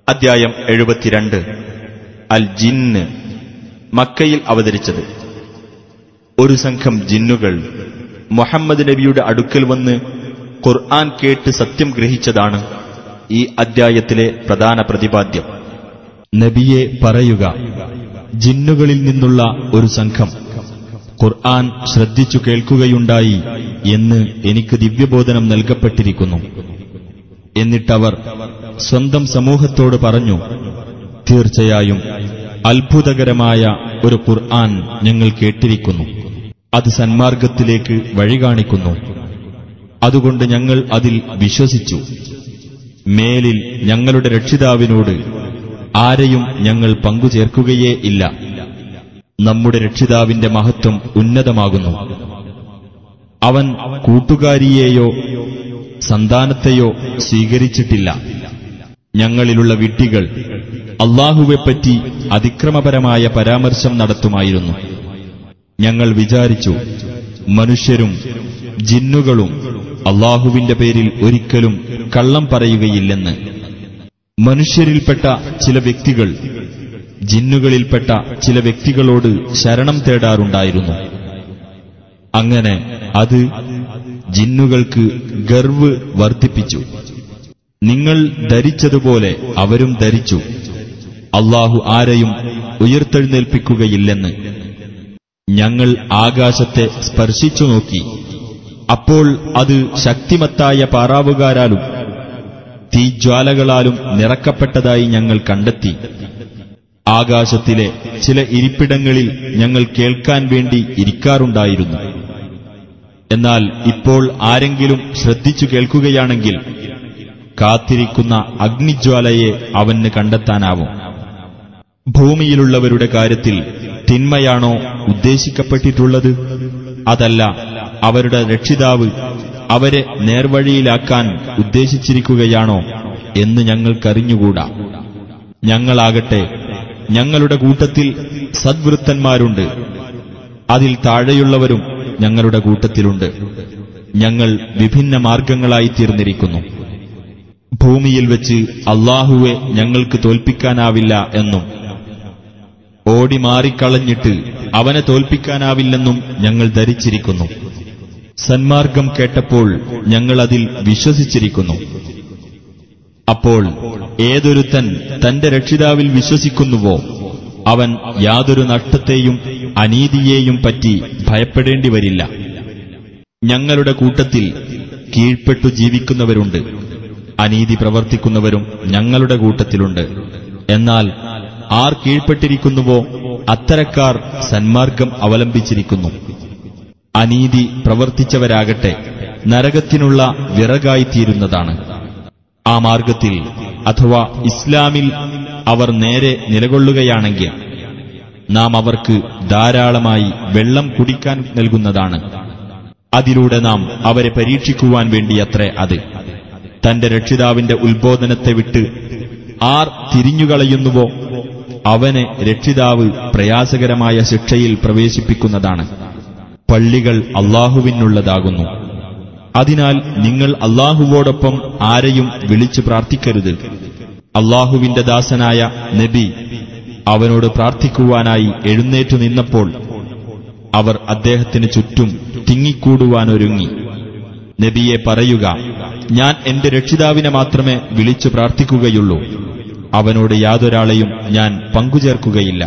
അധ്യായം എഴുപത്തിരണ്ട് അൽ ജിന്ന് മക്കയിൽ അവതരിച്ചത് ഒരു സംഘം ജിന്നുകൾ മുഹമ്മദ് നബിയുടെ അടുക്കൽ വന്ന് ഖുർആൻ കേട്ട് സത്യം ഗ്രഹിച്ചതാണ് ഈ അദ്ധ്യായത്തിലെ പ്രധാന പ്രതിപാദ്യം നബിയെ പറയുക ജിന്നുകളിൽ നിന്നുള്ള ഒരു സംഘം ഖുർആൻ ശ്രദ്ധിച്ചു കേൾക്കുകയുണ്ടായി എന്ന് എനിക്ക് ദിവ്യബോധനം നൽകപ്പെട്ടിരിക്കുന്നു എന്നിട്ടവർ സ്വന്തം സമൂഹത്തോട് പറഞ്ഞു തീർച്ചയായും അത്ഭുതകരമായ ഒരു ഖുർആൻ ഞങ്ങൾ കേട്ടിരിക്കുന്നു അത് സന്മാർഗത്തിലേക്ക് വഴി കാണിക്കുന്നു അതുകൊണ്ട് ഞങ്ങൾ അതിൽ വിശ്വസിച്ചു മേലിൽ ഞങ്ങളുടെ രക്ഷിതാവിനോട് ആരെയും ഞങ്ങൾ പങ്കുചേർക്കുകയേ ഇല്ല നമ്മുടെ രക്ഷിതാവിന്റെ മഹത്വം ഉന്നതമാകുന്നു അവൻ കൂട്ടുകാരിയെയോ സന്താനത്തെയോ സ്വീകരിച്ചിട്ടില്ല ഞങ്ങളിലുള്ള വിഡ്ഢികൾ അള്ളാഹുവെപ്പറ്റി അതിക്രമപരമായ പരാമർശം നടത്തുമായിരുന്നു ഞങ്ങൾ വിചാരിച്ചു മനുഷ്യരും ജിന്നുകളും അള്ളാഹുവിന്റെ പേരിൽ ഒരിക്കലും കള്ളം പറയുകയില്ലെന്ന് മനുഷ്യരിൽപ്പെട്ട ചില വ്യക്തികൾ ജിന്നുകളിൽപ്പെട്ട ചില വ്യക്തികളോട് ശരണം തേടാറുണ്ടായിരുന്നു അങ്ങനെ അത് ജിന്നുകൾക്ക് ഗർവ് വർദ്ധിപ്പിച്ചു നിങ്ങൾ ധരിച്ചതുപോലെ അവരും ധരിച്ചു അള്ളാഹു ആരെയും ഉയർത്തെഴുന്നേൽപ്പിക്കുകയില്ലെന്ന് ഞങ്ങൾ ആകാശത്തെ സ്പർശിച്ചു നോക്കി അപ്പോൾ അത് ശക്തിമത്തായ പാറാവുകാരാലും തീജ്വാലകളാലും നിറക്കപ്പെട്ടതായി ഞങ്ങൾ കണ്ടെത്തി ആകാശത്തിലെ ചില ഇരിപ്പിടങ്ങളിൽ ഞങ്ങൾ കേൾക്കാൻ വേണ്ടി ഇരിക്കാറുണ്ടായിരുന്നു എന്നാൽ ഇപ്പോൾ ആരെങ്കിലും ശ്രദ്ധിച്ചു കേൾക്കുകയാണെങ്കിൽ കാത്തിരിക്കുന്ന അഗ്നിജ്വാലയെ അവന് കണ്ടെത്താനാവും ഭൂമിയിലുള്ളവരുടെ കാര്യത്തിൽ തിന്മയാണോ ഉദ്ദേശിക്കപ്പെട്ടിട്ടുള്ളത് അതല്ല അവരുടെ രക്ഷിതാവ് അവരെ നേർവഴിയിലാക്കാൻ ഉദ്ദേശിച്ചിരിക്കുകയാണോ എന്ന് ഞങ്ങൾക്കറിഞ്ഞുകൂടാ ഞങ്ങളാകട്ടെ ഞങ്ങളുടെ കൂട്ടത്തിൽ സദ്വൃത്തന്മാരുണ്ട് അതിൽ താഴെയുള്ളവരും ഞങ്ങളുടെ കൂട്ടത്തിലുണ്ട് ഞങ്ങൾ വിഭിന്ന മാർഗങ്ങളായി തീർന്നിരിക്കുന്നു ഭൂമിയിൽ വെച്ച് അള്ളാഹുവെ ഞങ്ങൾക്ക് തോൽപ്പിക്കാനാവില്ല എന്നും ഓടി മാറിക്കളഞ്ഞിട്ട് അവനെ തോൽപ്പിക്കാനാവില്ലെന്നും ഞങ്ങൾ ധരിച്ചിരിക്കുന്നു സന്മാർഗം കേട്ടപ്പോൾ ഞങ്ങൾ അതിൽ വിശ്വസിച്ചിരിക്കുന്നു അപ്പോൾ ഏതൊരുത്തൻ തന്റെ രക്ഷിതാവിൽ വിശ്വസിക്കുന്നുവോ അവൻ യാതൊരു നഷ്ടത്തെയും അനീതിയെയും പറ്റി ഭയപ്പെടേണ്ടി വരില്ല ഞങ്ങളുടെ കൂട്ടത്തിൽ കീഴ്പ്പെട്ടു ജീവിക്കുന്നവരുണ്ട് അനീതി പ്രവർത്തിക്കുന്നവരും ഞങ്ങളുടെ കൂട്ടത്തിലുണ്ട് എന്നാൽ ആർ കീഴ്പ്പെട്ടിരിക്കുന്നുവോ അത്തരക്കാർ സന്മാർഗം അവലംബിച്ചിരിക്കുന്നു അനീതി പ്രവർത്തിച്ചവരാകട്ടെ നരകത്തിനുള്ള വിറകായിത്തീരുന്നതാണ് ആ മാർഗത്തിൽ അഥവാ ഇസ്ലാമിൽ അവർ നേരെ നിലകൊള്ളുകയാണെങ്കിൽ നാം അവർക്ക് ധാരാളമായി വെള്ളം കുടിക്കാൻ നൽകുന്നതാണ് അതിലൂടെ നാം അവരെ പരീക്ഷിക്കുവാൻ വേണ്ടിയത്രേ അത് തന്റെ രക്ഷിതാവിന്റെ ഉത്ബോധനത്തെ വിട്ട് ആർ തിരിഞ്ഞുകളയുന്നുവോ അവനെ രക്ഷിതാവ് പ്രയാസകരമായ ശിക്ഷയിൽ പ്രവേശിപ്പിക്കുന്നതാണ് പള്ളികൾ അള്ളാഹുവിനുള്ളതാകുന്നു അതിനാൽ നിങ്ങൾ അള്ളാഹുവോടൊപ്പം ആരെയും വിളിച്ചു പ്രാർത്ഥിക്കരുത് അള്ളാഹുവിന്റെ ദാസനായ നബി അവനോട് പ്രാർത്ഥിക്കുവാനായി എഴുന്നേറ്റു നിന്നപ്പോൾ അവർ അദ്ദേഹത്തിന് ചുറ്റും തിങ്ങിക്കൂടുവാനൊരുങ്ങി നബിയെ പറയുക ഞാൻ എന്റെ രക്ഷിതാവിനെ മാത്രമേ വിളിച്ചു പ്രാർത്ഥിക്കുകയുള്ളൂ അവനോട് യാതൊരാളെയും ഞാൻ പങ്കുചേർക്കുകയില്ല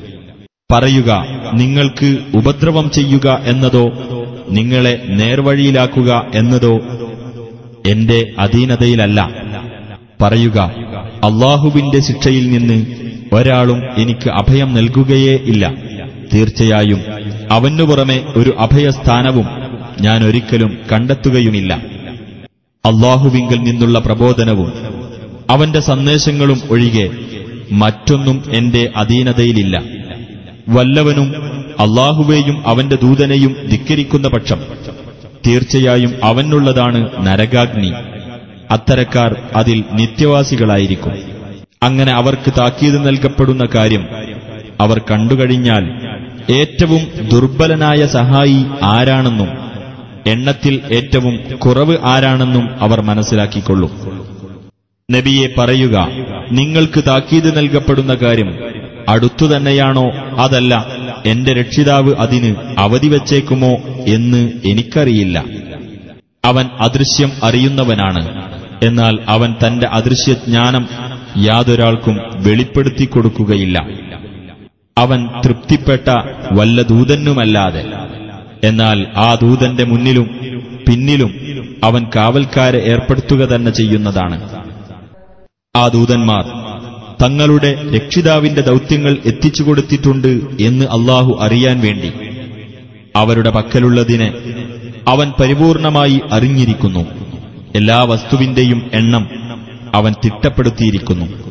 പറയുക നിങ്ങൾക്ക് ഉപദ്രവം ചെയ്യുക എന്നതോ നിങ്ങളെ നേർവഴിയിലാക്കുക എന്നതോ എന്റെ അധീനതയിലല്ല പറയുക അള്ളാഹുവിന്റെ ശിക്ഷയിൽ നിന്ന് ഒരാളും എനിക്ക് അഭയം നൽകുകയേ ഇല്ല തീർച്ചയായും അവനു പുറമെ ഒരു അഭയസ്ഥാനവും ഞാൻ ഒരിക്കലും കണ്ടെത്തുകയുമില്ല അള്ളാഹുവിങ്കിൽ നിന്നുള്ള പ്രബോധനവും അവന്റെ സന്ദേശങ്ങളും ഒഴികെ മറ്റൊന്നും എന്റെ അധീനതയിലില്ല വല്ലവനും അള്ളാഹുവേയും അവന്റെ ദൂതനെയും ധിക്കരിക്കുന്ന പക്ഷം തീർച്ചയായും അവനുള്ളതാണ് നരകാഗ്നി അത്തരക്കാർ അതിൽ നിത്യവാസികളായിരിക്കും അങ്ങനെ അവർക്ക് താക്കീത് നൽകപ്പെടുന്ന കാര്യം അവർ കണ്ടുകഴിഞ്ഞാൽ ഏറ്റവും ദുർബലനായ സഹായി ആരാണെന്നും എണ്ണത്തിൽ ഏറ്റവും കുറവ് ആരാണെന്നും അവർ മനസ്സിലാക്കിക്കൊള്ളും നബിയെ പറയുക നിങ്ങൾക്ക് താക്കീത് നൽകപ്പെടുന്ന കാര്യം അടുത്തു തന്നെയാണോ അതല്ല എന്റെ രക്ഷിതാവ് അതിന് അവധി വച്ചേക്കുമോ എന്ന് എനിക്കറിയില്ല അവൻ അദൃശ്യം അറിയുന്നവനാണ് എന്നാൽ അവൻ തന്റെ അദൃശ്യജ്ഞാനം യാതൊരാൾക്കും വെളിപ്പെടുത്തി കൊടുക്കുകയില്ല അവൻ തൃപ്തിപ്പെട്ട വല്ല ദൂതനുമല്ലാതെ എന്നാൽ ആ ദൂതന്റെ മുന്നിലും പിന്നിലും അവൻ കാവൽക്കാരെ ഏർപ്പെടുത്തുക തന്നെ ചെയ്യുന്നതാണ് ആ ദൂതന്മാർ തങ്ങളുടെ രക്ഷിതാവിന്റെ ദൗത്യങ്ങൾ എത്തിച്ചു കൊടുത്തിട്ടുണ്ട് എന്ന് അള്ളാഹു അറിയാൻ വേണ്ടി അവരുടെ പക്കലുള്ളതിനെ അവൻ പരിപൂർണമായി അറിഞ്ഞിരിക്കുന്നു എല്ലാ വസ്തുവിന്റെയും എണ്ണം അവൻ തിട്ടപ്പെടുത്തിയിരിക്കുന്നു